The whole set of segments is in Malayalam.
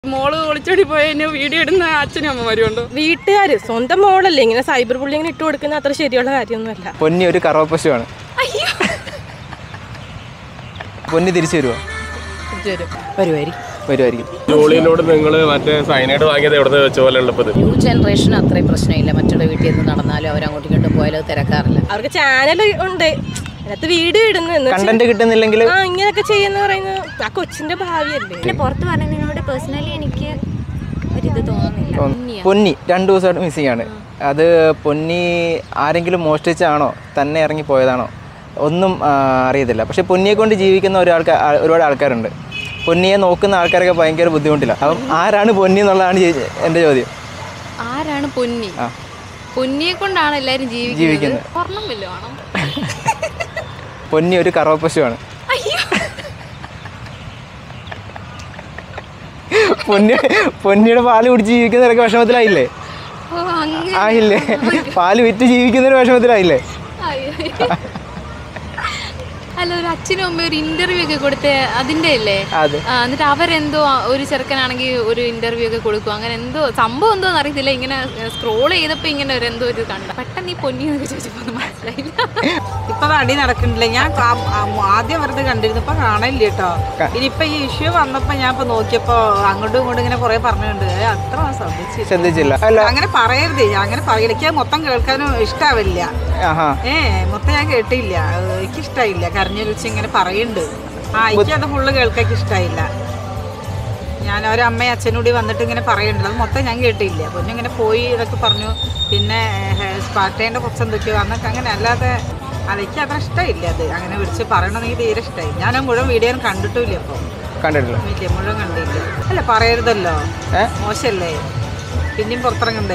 മോള് ഒളിച്ചോടി പോയതിന് വീഡിയോ ഇടുന്ന അച്ഛനും അമ്മമാരും ഉണ്ടോ വീട്ടുകാർ സ്വന്തം മോളല്ലേ ഇങ്ങനെ സൈബർ ബുള്ളിങ്ങിന് ഇട്ട് കൊടുക്കുന്ന അത്ര ശരിയുള്ള കാര്യമൊന്നുമല്ല പൊന്നി ഒരു കറവപ്പശുവാണ് പൊന്നി തിരിച്ചു വരുമോ വരുമായിരിക്കും വരുമായിരിക്കും ജോളിനോട് നിങ്ങൾ മറ്റേ സൈനൈഡ് വാങ്ങിയത് എവിടെ നിന്ന് വെച്ച പോലെ ഉള്ളപ്പോൾ ന്യൂ ജനറേഷൻ അത്രയും പ്രശ്നമില്ല മറ്റുള്ള വീട്ടിൽ നിന്ന് നടന്നാലും അവരങ്ങോട്ടും ഇങ്ങോട്ടും പോയാലും അത് തിരക്കാറില്ല അവർക്ക് ചാനൽ ഉണ്ട് അതിനകത്ത് വീഡിയോ ഇടുന്നു എന്ന് വെച്ച് കണ്ടന്റ് കിട്ടുന്നില്ലെങ്കിൽ ആ ഇങ്ങനെയൊക്കെ ചെയ്യുന്ന പറയുന്നത് ആ കൊച്ചിന്റെ ഭാവിയല്ലേ പിന്നെ പുറത്ത് പറയുന്നതിനോട് പേഴ്സണലി എനിക്ക് ഒരിത് തോന്നുന്നില്ല പൊന്നി രണ്ട് ദിവസമായിട്ട് മിസ്സിംഗ് ആണ് അത് പൊന്നി ആരെങ്കിലും മോഷ്ടിച്ചാണോ തന്നെ ഇറങ്ങി പോയതാണോ ഒന്നും ആ, അറിയത്തില്ല പക്ഷെ പൊന്നിയെ കൊണ്ട് ജീവിക്കുന്ന ഒരാൾക്കാർ ഒരുപാട് ആൾക്കാരുണ്ട് പൊന്നിയെ നോക്കുന്ന ആൾക്കാരൊക്കെ ഭയങ്കര ബുദ്ധിമുട്ടില്ല അപ്പം ആരാണ് പൊന്നി എന്നുള്ളതാണ് ചേ- എൻ്റെ ചോദ്യം ആരാണ് പൊന്നി ആ. പൊന്നിയെ കൊണ്ടാണ് എല്ലാരും ജീവിക്കുന്നത് ജീവിക്കുന്നത്. സ്വർണം വല്ലതും ആണോ പൊന്നി ഒരു കറവപ്പശുവാണ് പൊന്നി പൊന്നിയുടെ പാല് കുടിച്ച് ജീവിക്കുന്നവരൊക്കെ വിഷമത്തിലായില്ലേ ഓ അങ്ങനെ ആയില്ലേ പാല് വിറ്റ് ജീവിക്കുന്നൊരു വിഷമത്തിലായില്ലേ അല്ല ഒരു അച്ഛനും അമ്മയും ഒരു ഇന്റർവ്യൂ ഒക്കെ കൊടുത്ത അതിന്റെ അല്ലേ അതെ ആ, എന്നിട്ട് അവരെന്തോ ആ, ഒരു ചെറുക്കനാണെങ്കിൽ ഒരു ഇന്റർവ്യൂ ഒക്കെ കൊടുക്കും അങ്ങനെ എന്തോ സംഭവം എന്തോന്ന് അറിയത്തില്ല ഇങ്ങനെ സ്ക്രോൾ ചെയ്തപ്പോ ഇങ്ങനെ ഒരു എന്തോ ഒരു കണ്ട പെട്ടെന്ന് ഈ പൊന്നി എന്നൊക്കെ ചോദിച്ചപ്പോ ഒന്നും മനസ്സിലായില്ല ഇപ്പൊ അത് അടി നടക്കണില്ല ഞാൻ കാ- ആ- ആദ്യം വെറുതെ കണ്ടിരുന്നു ഇപ്പൊ കാണാനില്ല കേട്ടോ ഇനിയിപ്പൊ ഈ ഇഷ്യൂ വന്നപ്പോ ഞാൻ ഇപ്പൊ നോക്കിയപ്പോ അങ്ങോട്ടും ഇങ്ങോട്ടും ഇങ്ങനെ കുറെ പറഞ്ഞിട്ടുണ്ട് ഏ, അത്ര ശ്രദ്ധിച്ചില്ല ശ്രദ്ധിച്ചില്ല അല്ല അങ്ങനെ പറയരുത് ഞാൻ അങ്ങനെ പറയില്ല എനിക്ക് അത് മൊത്തം കേൾക്കാനും ഇഷ്ടാവില്ല ആഹാ ഏ മൊത്തം ഞാൻ കേട്ടില്ല അത് എനിക്ക് ഇഷ്ടായില്ല കരഞ്ഞൊലിച്ച് ഇങ്ങനെ പറയുന്നുണ്ട് ആ എനിക്ക് അത് ഫുള്ള് കേൾക്കാൻ ഇഷ്ടായില്ല ഞാൻ ഒരമ്മയും അച്ഛനും കൂടി വന്നിട്ട് ഇങ്ങനെ പറയുന്നുണ്ട് അത് മൊത്തം ഞാൻ കേട്ടില്ല പൊന്നിങ്ങനെ പോയി ഇതൊക്കെ പറഞ്ഞു പിന്നെ സ്പാർട്ടേൻ്റെ കുറച്ച് എന്തൊക്കെയോ അന്നൊക്കെ അങ്ങനെ അല്ലാതെ അതെനിക്ക് അത്ര ഇഷ്ടമില്ല അത് അങ്ങനെ വിളിച്ച് പറയണമെന്ന് എനിക്ക് തീരെ ഇഷ്ടമായി ഞാൻ ആ മുഴുവൻ വീഡിയോ കണ്ടിട്ടില്ല അപ്പോൾ കണ്ടിട്ടില്ല ഇല്ല മുഴുവൻ കണ്ടില്ല അല്ല പറയരുതല്ലോ ഏ? മോശമല്ലേ പിന്നെയും പുറത്തിറങ്ങണ്ടേ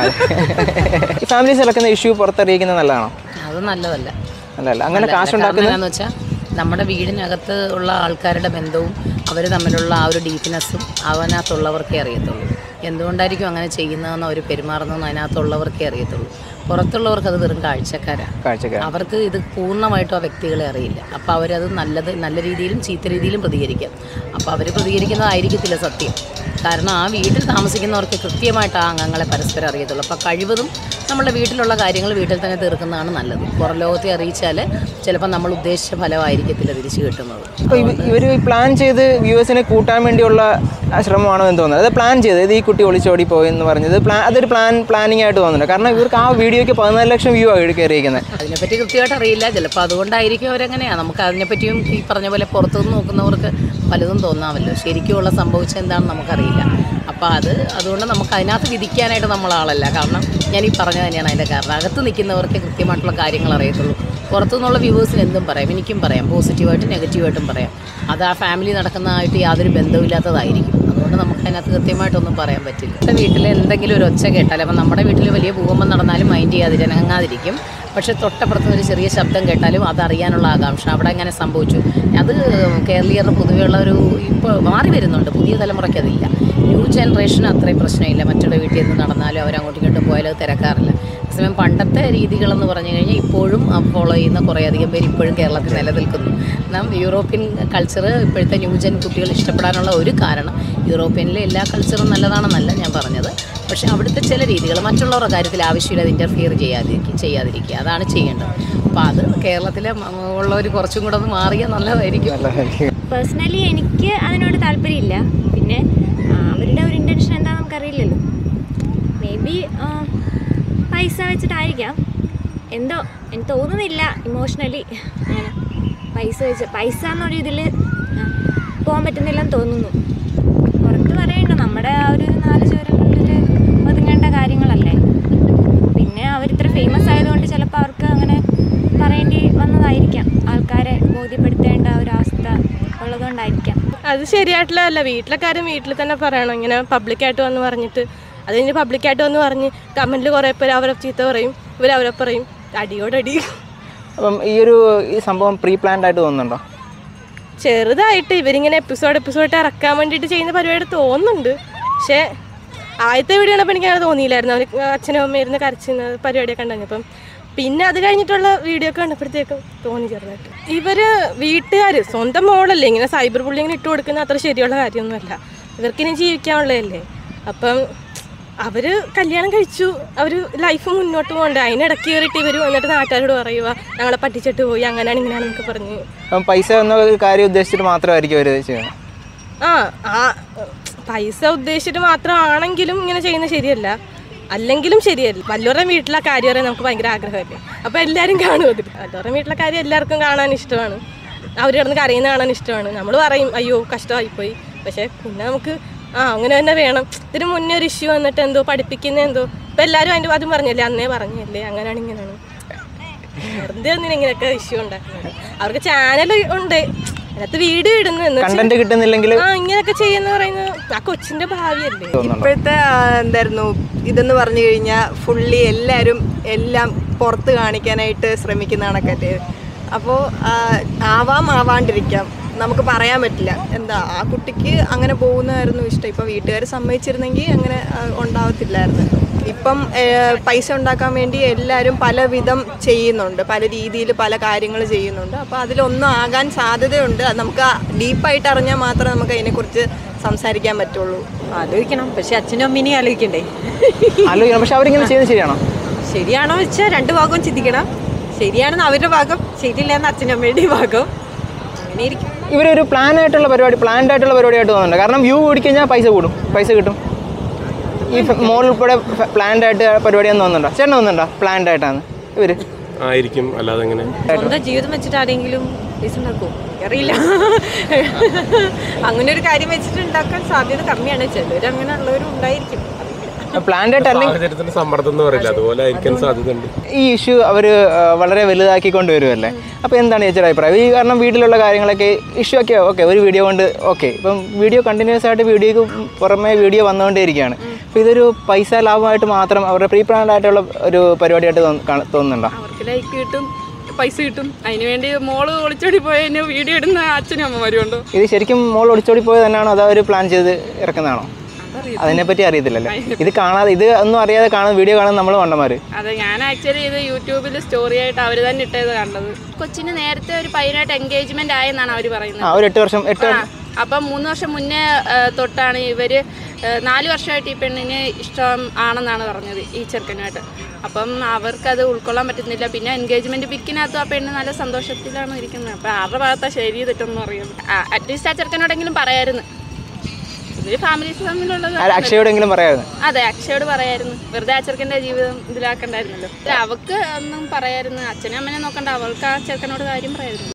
ഈ ഫാമിലീസ് ഇളക്കുന്ന ഇഷ്യൂ പുറത്തറിയിക്കുന്നത് നല്ലതാണോ അത് നല്ലതല്ല അല്ലല്ല അങ്ങനെ അല്ല, കാശുണ്ടാക്കുന്ന കാരണം എന്താണെന്ന് വെച്ചാൽ നമ്മുടെ വീടിനകത്ത് ഉള്ള ആൾക്കാരുടെ ബന്ധവും അവർ തമ്മിലുള്ള ആ ഒരു ഡീപ്നെസ്സും അവനകത്തുള്ളവർക്കേ അറിയത്തുള്ളൂ എന്തുകൊണ്ടായിരിക്കും അങ്ങനെ ചെയ്യുന്നതെന്ന് അവർ പെരുമാറുന്നതെന്ന് അതിനകത്തുള്ളവർക്കേ അറിയത്തുള്ളൂ പുറത്തുള്ളവർക്ക് അത് വെറും കാഴ്ചക്കാരാണ് കാഴ്ചക്കാർ അവർക്ക് ഇത് പൂർണ്ണമായിട്ടും ആ വ്യക്തികളെ അറിയില്ല അപ്പോൾ അവരത് നല്ലത് നല്ല രീതിയിലും ചീത്ത രീതിയിലും പ്രതികരിക്കാം അപ്പോൾ അവർ പ്രതികരിക്കുന്നതായിരിക്കത്തില്ല സത്യം കാരണം ആ വീട്ടിൽ താമസിക്കുന്നവർക്ക് കൃത്യമായിട്ട് ആ അംഗങ്ങളെ പരസ്പരം അറിയത്തുള്ളൂ അപ്പോൾ കഴിവതും നമ്മുടെ വീട്ടിലുള്ള കാര്യങ്ങൾ വീട്ടിൽ തന്നെ തീർക്കുന്നതാണ് നല്ലത് പുറം ലോകത്തെ അറിയിച്ചാൽ ചിലപ്പോൾ നമ്മൾ ഉദ്ദേശിച്ച ഫലമായിരിക്കത്തില്ല തിരിച്ചു കിട്ടുന്നത് അപ്പോൾ ഇവർ പ്ലാൻ ചെയ്ത് വ്യൂവേഴ്സിനെ കൂട്ടാൻ വേണ്ടിയുള്ള ആ ശ്രമമാണോ എന്ന് തോന്നുന്നത് അത് പ്ലാൻ ചെയ്ത് ഇത് ഈ കുട്ടി ഒളിച്ചോടി പോയി എന്ന് പറഞ്ഞത് പ്ലാൻ അതൊരു പ്ലാൻ പ്ലാനിങ് ആയിട്ട് തോന്നുന്നുണ്ട് കാരണം ഇവർക്ക് ആ വീഡിയോയ്ക്ക് പതിനാല് ലക്ഷം വ്യൂ ആണ് കയറിയിരിക്കുന്നത് അതിനെപ്പറ്റി കൃത്യമായിട്ട് അറിയില്ല ചിലപ്പോൾ അതുകൊണ്ടായിരിക്കും അവരെങ്ങനെയാണ് നമുക്ക് അതിനെപ്പറ്റിയും ഈ പറഞ്ഞ പോലെ പുറത്തുനിന്ന് നോക്കുന്നവർക്ക് പലതും തോന്നാമല്ലോ ശരിക്കുമുള്ള സംഭവിച്ചത് എന്താണെന്ന് നമുക്കറിയില്ല അപ്പോൾ അത് അതുകൊണ്ട് നമുക്ക് അതിനകത്ത് വിധിക്കാനായിട്ട് നമ്മൾ ആളല്ല കാരണം ഞാൻ ഈ പറഞ്ഞത് തന്നെയാണ് അതിൻ്റെ കാരണം അകത്ത് നിൽക്കുന്നവർക്ക് കൃത്യമായിട്ടുള്ള കാര്യങ്ങൾ അറിയത്തുള്ളൂ പുറത്തുനിന്നുള്ള വ്യൂവേഴ്സിന് എന്തും പറയാം എനിക്കും പറയാം പോസിറ്റീവായിട്ടും നെഗറ്റീവായിട്ടും പറയാം അത് ആ ഫാമിലി നടക്കുന്നതായിട്ട് യാതൊരു ബന്ധമില്ലാത്തതായിരിക്കും അതുകൊണ്ട് നമുക്ക് അതിനകത്ത് കൃത്യമായിട്ടൊന്നും പറയാൻ പറ്റില്ല നമ്മുടെ വീട്ടിൽ എന്തെങ്കിലും ഒരു ഒച്ച കേട്ടാൽ അപ്പം നമ്മുടെ വീട്ടിൽ വലിയ ഭൂകമ്പം നടന്നാലും മൈൻഡ് ചെയ്യാതിരി അനങ്ങാതിരിക്കും പക്ഷേ തൊട്ടപ്പുറത്ത് ഒരു ചെറിയ ശബ്ദം കേട്ടാലും അതറിയാനുള്ള ആകാംക്ഷ അവിടെ എങ്ങനെ സംഭവിച്ചു അത് കേരളീയരുടെ പൊതുവെയുള്ള ഒരു ഇപ്പോൾ മാറി വരുന്നുണ്ട് പുതിയ തലമുറയ്ക്ക് അതില്ല ന്യൂ ജനറേഷൻ അത്രയും പ്രശ്നമില്ല മറ്റുള്ള വീട്ടിൽ നിന്ന് നടന്നാലും അവരങ്ങോട്ടും ഇങ്ങോട്ടും പോയാലും അത് തിരക്കാറില്ല അതേസമയം പണ്ടത്തെ രീതികളെന്ന് പറഞ്ഞു കഴിഞ്ഞാൽ ഇപ്പോഴും ഫോളോ ചെയ്യുന്ന കുറേയധികം പേര് ഇപ്പോഴും കേരളത്തിൽ നിലനിൽക്കുന്നു നാം യൂറോപ്യൻ കൾച്ചർ ഇപ്പോഴത്തെ ന്യൂജൻ കുട്ടികൾ ഇഷ്ടപ്പെടാനുള്ള ഒരു കാരണം യൂറോപ്യനിലെ എല്ലാ കൾച്ചറും നല്ലതാണെന്നല്ല ഞാൻ പറഞ്ഞത് പക്ഷേ അവിടുത്തെ ചില രീതികൾ മറ്റുള്ളവരുടെ കാര്യത്തിൽ ആവശ്യമില്ലാതെ ഇൻ്റർഫിയർ ചെയ്യാതിരിക്കുക ചെയ്യാതിരിക്കുക അതാണ് ചെയ്യേണ്ടത് അപ്പോൾ അത് കേരളത്തിലെ ഉള്ളവർ കുറച്ചും കൂടെ ഒന്ന് മാറിയാൽ നല്ലതായിരിക്കും പേഴ്സണലി എനിക്ക് അതിനോട് താല്പര്യമില്ല പിന്നെ ആ, അവരുടെ ഒരു ഇൻറ്റൻഷൻ എന്താണെന്ന് നമുക്കറിയില്ലല്ലോ മേ ബി പൈസ വെച്ചിട്ടായിരിക്കാം എന്തോ എനിക്ക് തോന്നുന്നില്ല ഇമോഷണലി അങ്ങനെ പൈസ വെച്ച് പൈസ എന്നൊരു ഇതിൽ പോകാൻ പറ്റുന്നില്ലെന്ന് തോന്നുന്നു പുറത്ത് പറയണ്ട നമ്മുടെ ആ ഒരു നാല് ചുവരങ്ങളിൽ ഒതുങ്ങേണ്ട കാര്യങ്ങളല്ലേ പിന്നെ അവരിത്ര ഫേമസ് ആയതുകൊണ്ട് ചിലപ്പോൾ അവർക്ക് അങ്ങനെ പറയേണ്ടി വന്നതായിരിക്കാം ആൾക്കാരെ ബോധ്യപ്പെടുത്തേണ്ട ഒരു അവസ്ഥ ഉള്ളതുകൊണ്ടായിരിക്കാം അത് ശരിയായിട്ടുള്ളതല്ല വീട്ടിലെ കാര്യം വീട്ടിൽ തന്നെ പറയണം ഇങ്ങനെ പബ്ലിക്കായിട്ട് വന്ന് പറഞ്ഞിട്ട് അത് കഴിഞ്ഞ് പബ്ലിക്കായിട്ട് വന്ന് പറഞ്ഞ് കമൻറ്റിൽ കുറേ പേര് അവരെ ചീത്ത പറയും ഇവർ അവരെ പറയും അടിയോടടി അപ്പം ഈ ഒരു ഈ സംഭവം പ്രീ പ്ലാൻഡ് ആയിട്ട് തോന്നുന്നുണ്ടോ ചെറുതായിട്ട് ഇവരിങ്ങനെ എപ്പിസോഡ് എപ്പിസോഡ് ഇറക്കാൻ വേണ്ടിയിട്ട് ചെയ്യുന്ന പരിപാടി തോന്നുന്നുണ്ട് പക്ഷേ ആദ്യത്തെ വീഡിയോ കണ്ടപ്പോൾ എനിക്ക് അങ്ങനെ തോന്നിയില്ലായിരുന്നു അവർ അച്ഛനും അമ്മയും ഇരുന്ന് കരച്ചുന്ന പരിപാടിയൊക്കെ ഉണ്ടായിരുന്നപ്പം പിന്നെ അത് കഴിഞ്ഞിട്ടുള്ള വീഡിയോ ഒക്കെ കണ്ടപ്പോഴത്തേക്കും തോന്നി ചെറുതായിട്ട് ഇവര് വീട്ടുകാർ സ്വന്തം മോളല്ലേ ഇങ്ങനെ സൈബർ ബുള്ളിങ്ങിന് ഇട്ട് കൊടുക്കുന്ന അത്ര ശരിയുള്ള കാര്യമൊന്നുമല്ല ഇവർക്കിനി ജീവിക്കാനുള്ളതല്ലേ അപ്പം അവർ കല്യാണം കഴിച്ചു അവർ ലൈഫ് മുന്നോട്ട് പോകണ്ടേ അതിനിടയ്ക്ക് കയറിയിട്ട് ഇവർ വന്നിട്ട് നാട്ടുകാരോട് പറയുക ഞങ്ങളെ പറ്റിച്ചിട്ട് പോയി അങ്ങനെയാണ് ഇങ്ങനെയാണെന്നൊക്കെ പറഞ്ഞ് അപ്പം പൈസ എന്ന ഒരു കാര്യം ഉദ്ദേശിച്ചിട്ട് മാത്രമായിരിക്കും അവർ ചെയ്യുന്നത് ആ ആ പൈസ ഉദ്ദേശിച്ചിട്ട് മാത്രമാണെങ്കിലും ഇങ്ങനെ ചെയ്യുന്നത് ശരിയല്ല അല്ലെങ്കിലും ശരിയല്ല വല്ലവരുടെ വീട്ടിലെ കാര്യം അറിയാൻ നമുക്ക് ഭയങ്കര ആഗ്രഹമല്ലേ അപ്പോൾ എല്ലാവരും കാണും അതിൽ വല്ലവരുടെ വീട്ടിലെ കാര്യം എല്ലാവർക്കും കാണാൻ ഇഷ്ടമാണ് അവർ കിടന്ന് കരയുന്ന കാണാൻ ഇഷ്ടമാണ് നമ്മൾ പറയും അയ്യോ കഷ്ടമായിപ്പോയി പക്ഷേ പിന്നെ നമുക്ക് ആ അങ്ങനെ തന്നെ വേണം ഇതിന് മുന്നേ ഒരു ഇഷ്യൂ വന്നിട്ട് എന്തോ പഠിപ്പിക്കുന്ന എന്തോ ഇപ്പം എല്ലാവരും അതിൻ്റെ അതും പറഞ്ഞല്ലേ അന്നേ പറഞ്ഞല്ലേ അങ്ങനെയാണ് ഇങ്ങനെയാണ് വെറുതെ ഒന്നിനും ഇങ്ങനെയൊക്കെ ഇഷ്യൂ ഉണ്ടാക്കുന്നത് അവർക്ക് ചാനൽ ഉണ്ട് അതിനകത്ത് വീഡിയോ ഇടുന്നു എന്ന് വെച്ചാ- കണ്ടന്റ് കിട്ടുന്നില്ലെങ്കിൽ ആ ഇങ്ങനെയൊക്കെ ചെയ്യുന്ന പറയുന്നത് ആ കൊച്ചിന്റെ ഭാവിയല്ലേ ഇപ്പോഴത്തെ ആ, എന്തായിരുന്നു ഇതെന്ന് പറഞ്ഞു കഴിഞ്ഞാൽ ഫുള്ളി എല്ലാവരും എല്ലാം പുറത്ത് കാണിക്കാനായിട്ട് ശ്രമിക്കുന്ന കണക്കല്ലേ അപ്പോൾ ആവാം ആവാണ്ടിരിക്കാം നമുക്ക് പറയാൻ പറ്റില്ല എന്താ ആ കുട്ടിക്ക് അങ്ങനെ പോകുന്നതായിരുന്നു ഇഷ്ടം ഇപ്പം വീട്ടുകാർ സമ്മതിച്ചിരുന്നെങ്കിൽ അങ്ങനെ ആ, ഉണ്ടാവത്തില്ലായിരുന്നു ഇപ്പം ഏ, പൈസ ഉണ്ടാക്കാൻ വേണ്ടി എല്ലാവരും പലവിധം ചെയ്യുന്നുണ്ട് പല രീതിയിൽ പല കാര്യങ്ങൾ ചെയ്യുന്നുണ്ട് അപ്പോൾ അതിലൊന്നും ആകാൻ സാധ്യതയുണ്ട് അത് നമുക്ക് ഡീപ്പായിട്ട് അറിഞ്ഞാൽ മാത്രമേ നമുക്ക് അതിനെക്കുറിച്ച് സംസാരിക്കാൻ പറ്റുള്ളൂ ആലോചിക്കണം പക്ഷെ അച്ഛനും അമ്മീനെയും ആലോചിക്കണ്ടേ ആലോചിക്കണം പക്ഷെ അവരിങ്ങനെ ചെയ്യുന്നത് ശരിയാണോ ശരിയാണോ വെച്ചാൽ രണ്ട് ഭാഗവും ചിന്തിക്കണം ശരിയാണെന്ന് അവരുടെ ഭാഗം ശരിയില്ല എന്ന് അച്ഛനും അമ്മയുടെയും ഭാഗം അങ്ങനെ ഇരിക്കും ഇവരൊരു പ്ലാൻ ആയിട്ടുള്ള പരിപാടി പ്ലാൻഡ് ആയിട്ടുള്ള പരിപാടിയായിട്ട് തോന്നുന്നുണ്ട് കാരണം വ്യൂ കൂടിക്കഴിഞ്ഞാൽ പൈസ കൂടും പൈസ കിട്ടും ഈ മോൾ ഉൾപ്പെടെ പ്ലാൻഡ് ആയിട്ട് പരിപാടിയാന്ന് തോന്നുന്നുണ്ടോ ചേട്ടൻ തോന്നുന്നുണ്ടോ പ്ലാൻഡ് ആയിട്ടാണ് ഇവര് ആയിരിക്കും അല്ലാതെ എങ്ങനെ സ്വന്തം ജീവിതം വെച്ചിട്ട് ആരെങ്കിലും പൈസ ഉണ്ടാക്കുമോ അറിയില്ല അങ്ങനെ ഒരു കാര്യം വെച്ചിട്ട് ഉണ്ടാക്കാൻ സാധ്യത കമ്മിയാണ് ചിലർ അങ്ങനെ ഉള്ളവരും ഉണ്ടായിരിക്കും അറിയില്ല പ്ലാൻഡ് ആയിട്ട് അല്ലെങ്കിൽ സാഹചര്യത്തിന്റെ സമ്മർദ്ദം എന്ന് പറയില്ല അതുപോലെ ആയിരിക്കാൻ സാധ്യതയുണ്ട് ഈ ഇഷ്യൂ അവർ വളരെ വലുതാക്കിക്കൊണ്ട് വരുമല്ലേ അപ്പോൾ എന്താണ് ചേച്ചിയുടെ അഭിപ്രായം ഈ കാരണം വീട്ടിലുള്ള കാര്യങ്ങളൊക്കെ ഇഷ്യൂ ഒക്കെ ഓക്കെ ഒരു വീഡിയോ കൊണ്ട് ഓക്കെ ഇപ്പം വീഡിയോ കണ്ടിന്യൂസ് ആയിട്ട് വീഡിയോക്ക് പുറമെ വീഡിയോ വന്നുകൊണ്ടേയിരിക്കുകയാണ് അപ്പോൾ ഇതൊരു പൈസ ലാഭമായിട്ട് മാത്രം അവരുടെ പ്രീ പ്ലാൻഡ് ആയിട്ടുള്ള ഒരു പരിപാടിയായിട്ട് തോന്നു- കാണ- തോന്നുന്നുണ്ടോ അവർക്ക് ലൈക്ക് കിട്ടും പൈസ കിട്ടും അതിന് വേണ്ടി മോള് ഒളിച്ചോടി പോയതിന് വീഡിയോ ഇടുന്ന അച്ഛനും അമ്മമാരും ഉണ്ടോ ഇത് ശരിക്കും മോൾ ഒളിച്ചോടി പോയത് തന്നെയാണോ അതോ അവർ പ്ലാൻ ചെയ്ത് ഇറക്കുന്നതാണോ അതിനെപ്പറ്റി അറിയത്തില്ലല്ലോ ഇത് കാണാതെ ഇത് ഒന്നും അറിയാതെ കാണുന്ന വീഡിയോ കാണുന്ന നമ്മൾ മണ്ടന്മാർ അതെ ഞാൻ ആക്ച്വലി ഇത് യൂട്യൂബിൽ സ്റ്റോറി ആയിട്ട് അവർ തന്നെ ഇട്ടത് കണ്ടത് കൊച്ചിന് നേരത്തെ ഒരു പയ്യനായിട്ട് എൻഗേജ്മെന്റ് ആയെന്നാണ് അവർ പറയുന്നത് ആ ഒരു എട്ട് വർഷം എട്ട് ആ, അപ്പം മൂന്ന് വർഷം മുന്നേ ആ, തൊട്ടാണ് ഇവര് ആ, നാല് വർഷമായിട്ട് ഈ പെണ്ണിന് ഇഷ്ടം ആണെന്നാണ് പറഞ്ഞത് ഈ ചെറുക്കനുമായിട്ട് അപ്പം അവർക്കത് ഉൾക്കൊള്ളാൻ പറ്റുന്നില്ല പിന്നെ എൻഗേജ്മെന്റ് പിക്കിനകത്തും ആ പെണ്ണ് നല്ല സന്തോഷത്തിലാണ് ഇരിക്കുന്നത് അപ്പം ആരുടെ ഭാഗത്താ ശരി തെറ്റൊന്നും അറിയാം അറ്റ്ലീസ്റ്റ് ആ ചെറുക്കനോടെങ്കിലും പറയായിരുന്നു ഇവര് ഫാമിലീസ് തമ്മിലുള്ളത് ആര് അക്ഷയോടെങ്കിലും പറയാമായിരുന്നു അതെ അക്ഷയോട് പറയായിരുന്നു വെറുതെ ആ ചെറുക്കൻ്റെ ജീവിതം ഇതിലാക്കണ്ടായിരുന്നല്ലോ അവക്ക് ഒന്നും പറയായിരുന്നു അച്ഛനും അമ്മനെ നോക്കണ്ട അവൾക്ക് ആ ചെറുക്കനോട് കാര്യം പറയായിരുന്നു